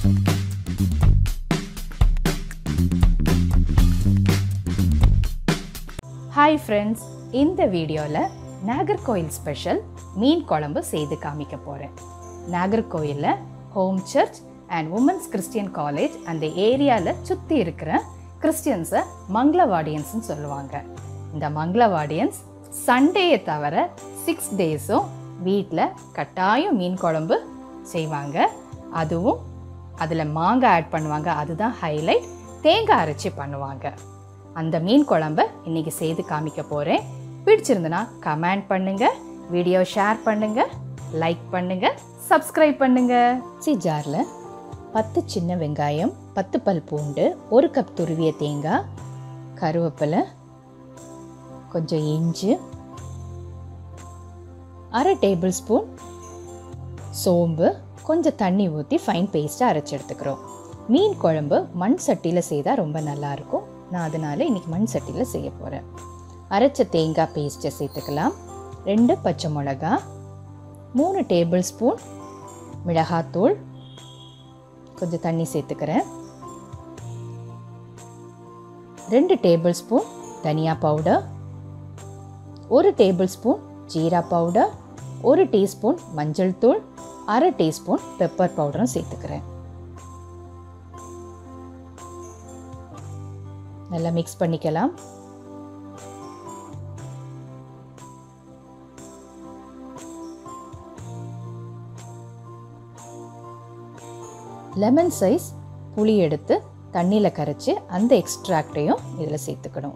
hi friends இந்த வீடியோவில் Nagercoil special மீன் குழம்பு செய்து காமிக்க போகிறேன் நாகர்கோயிலில் home church and women's Christian college அந்த ஏரியாவில் சுற்றி இருக்கிற கிறிஸ்டியன்ஸை மங்களவாடியன்ஸ்னு சொல்லுவாங்க இந்த மங்களவாடியன்ஸ் சண்டேயை தவிர சிக்ஸ் டேஸும் வீட்டில் கட்டாயம் மீன் குழம்பு செய்வாங்க அதுவும் அதில் மாங்காய் ஆட் பண்ணுவாங்க அதுதான் ஹைலைட் தேங்காய் அரைச்சி பண்ணுவாங்க அந்த மீன் குழம்ப இன்னைக்கு செய்து காமிக்க போகிறேன் பிடிச்சிருந்தனா கமெண்ட் பண்ணுங்க வீடியோ ஷேர் பண்ணுங்க லைக் பண்ணுங்க சப்ஸ்கிரைப் பண்ணுங்க சி ஜாரில் பத்து சின்ன வெங்காயம் பத்து பல் பூண்டு ஒரு கப் துருவிய தேங்காய் கருவேப்பிலை கொஞ்சம் இஞ்சி அரை டேபிள் ஸ்பூன் சோம்பு கொஞ்சம் தண்ணி ஊற்றி ஃபைன் பேஸ்ட்டாக அரைச்சி எடுத்துக்கிறோம் மீன் குழம்பு மண் சட்டியில் செய்தால் ரொம்ப நல்லாயிருக்கும் நான் அதனால் இன்றைக்கி மண் சட்டியில் செய்ய போகிறேன் அரைச்ச தேங்காய் பேஸ்ட்டை சேர்த்துக்கலாம் ரெண்டு பச்சை மிளகா மூணு டேபிள் ஸ்பூன் மிளகாத்தூள் கொஞ்சம் தண்ணி சேர்த்துக்கிறேன் ரெண்டு டேபிள் ஸ்பூன் தனியா பவுடர் ஒரு டேபிள் ஸ்பூன் ஜீரா பவுடர் ஒரு டீஸ்பூன் மஞ்சள் தூள் அரை டீஸ்பூன் பெப்பர் பவுடரும் சேர்த்துக்கிறேன் நல்லா மிக்ஸ் பண்ணிக்கலாம் லெமன் சைஸ் புளி எடுத்து தண்ணியில் கரைச்சி அந்த எக்ஸ்ட்ராக்டையும் இதில் சேர்த்துக்கணும்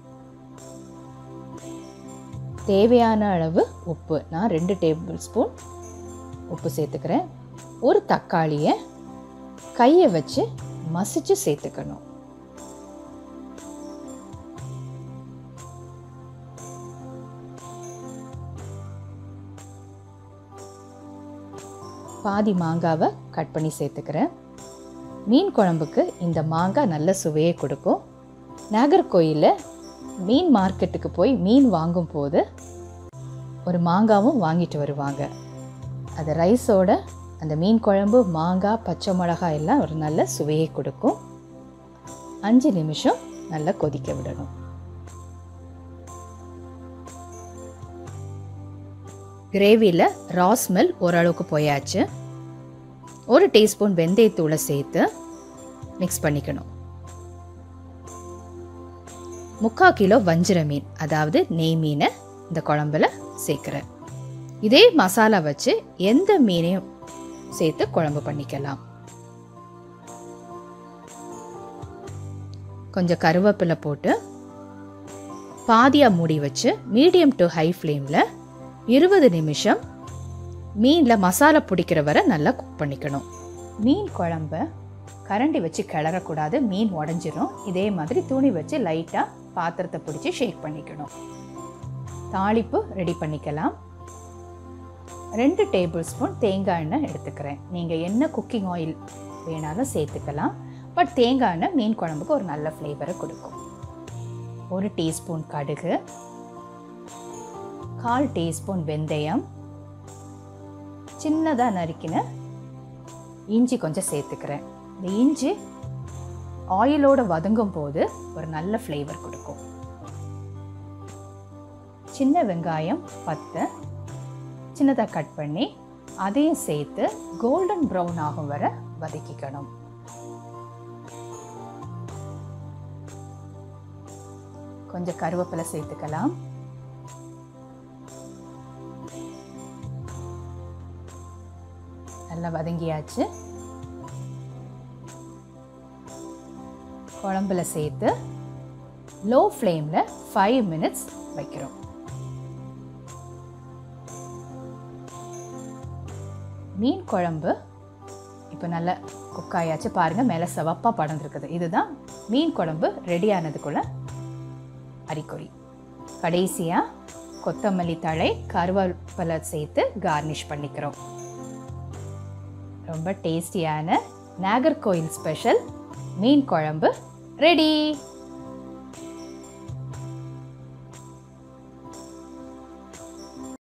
தேவையான அளவு உப்பு நான் ரெண்டு டேபிள் ஸ்பூன் உப்பு சேர்த்துக்கிறேன் ஒரு தக்காளியை கையை வச்சு மசிச்சு சேர்த்துக்கணும் பாதி மாங்காவை கட் பண்ணி சேர்த்துக்கிறேன் மீன் குழம்புக்கு இந்த மாங்காய் நல்ல சுவையை கொடுக்கும் நாகர்கோயிலில் மீன் மார்க்கெட்டுக்கு போய் மீன் வாங்கும் போது ஒரு மாங்காவும் வாங்கிட்டு வருவாங்க அது ரைஸோட அந்த மீன் குழம்பு மாங்காய் பச்சை மிளகாய் எல்லாம் ஒரு நல்ல சுவையை கொடுக்கும் அஞ்சு நிமிஷம் நல்லா கொதிக்க விடணும் கிரேவியில் ரா ஸ்மெல் ஓரளவுக்கு போயாச்சு ஒரு டீஸ்பூன் வெந்தயத்தூளை சேர்த்து மிக்ஸ் பண்ணிக்கணும் முக்கால் கிலோ வஞ்சிர மீன் அதாவது நெய் மீனை இந்த குழம்புல சேர்க்குறேன் இதே மசாலா வச்சு எந்த மீனையும் சேர்த்து குழம்பு பண்ணிக்கலாம் கொஞ்சம் கருவேப்பிலை போட்டு பாதியாக மூடி வச்சு மீடியம் டு ஹை ஃப்ளேமில் இருபது நிமிஷம் மீனில் மசாலா பிடிக்கிற வரை நல்லா குக் பண்ணிக்கணும் மீன் குழம்ப கரண்டி வச்சு கிளறக்கூடாது மீன் உடஞ்சிரும் இதே மாதிரி துணி வச்சு லைட்டாக பாத்திரத்தை பிடிச்சி ஷேக் பண்ணிக்கணும் தாளிப்பு ரெடி பண்ணிக்கலாம் ரெண்டு டேபிள் ஸ்பூன் தேங்காய் எண்ணெய் எடுத்துக்கிறேன் நீங்கள் என்ன குக்கிங் ஆயில் வேணாலும் சேர்த்துக்கலாம் பட் தேங்காய் எண்ணெய் மீன் குழம்புக்கு ஒரு நல்ல ஃப்ளேவரை கொடுக்கும் ஒரு டீஸ்பூன் கடுகு கால் டீஸ்பூன் வெந்தயம் சின்னதாக நறுக்கின இஞ்சி கொஞ்சம் சேர்த்துக்கிறேன் இந்த இஞ்சி ஆயிலோட வதங்கும் போது ஒரு நல்ல ஃப்ளேவர் கொடுக்கும் சின்ன வெங்காயம் பத்து சின்னதாக கட் பண்ணி அதையும் சேர்த்து கோல்டன் ப்ரௌன் ஆகும் வரை வதக்கிக்கணும் கொஞ்சம் கருவேப்பிலை சேர்த்துக்கலாம் நல்லா வதங்கியாச்சு குழம்புல சேர்த்து லோ ஃப்ளேமில் ஃபைவ் மினிட்ஸ் வைக்கிறோம் மீன் குழம்பு இப்போ நல்லா குக் ஆயாச்சு பாருங்கள் மேலே செவப்பாக படர்ந்துருக்குது இதுதான் மீன் குழம்பு ரெடி ஆனதுக்குள்ள அறிகுறி கடைசியாக கொத்தமல்லி தழை கருவேப்பிலை சேர்த்து கார்னிஷ் பண்ணிக்கிறோம் ரொம்ப டேஸ்டியான நாகர்கோயில் ஸ்பெஷல் மீன் குழம்பு ரெடி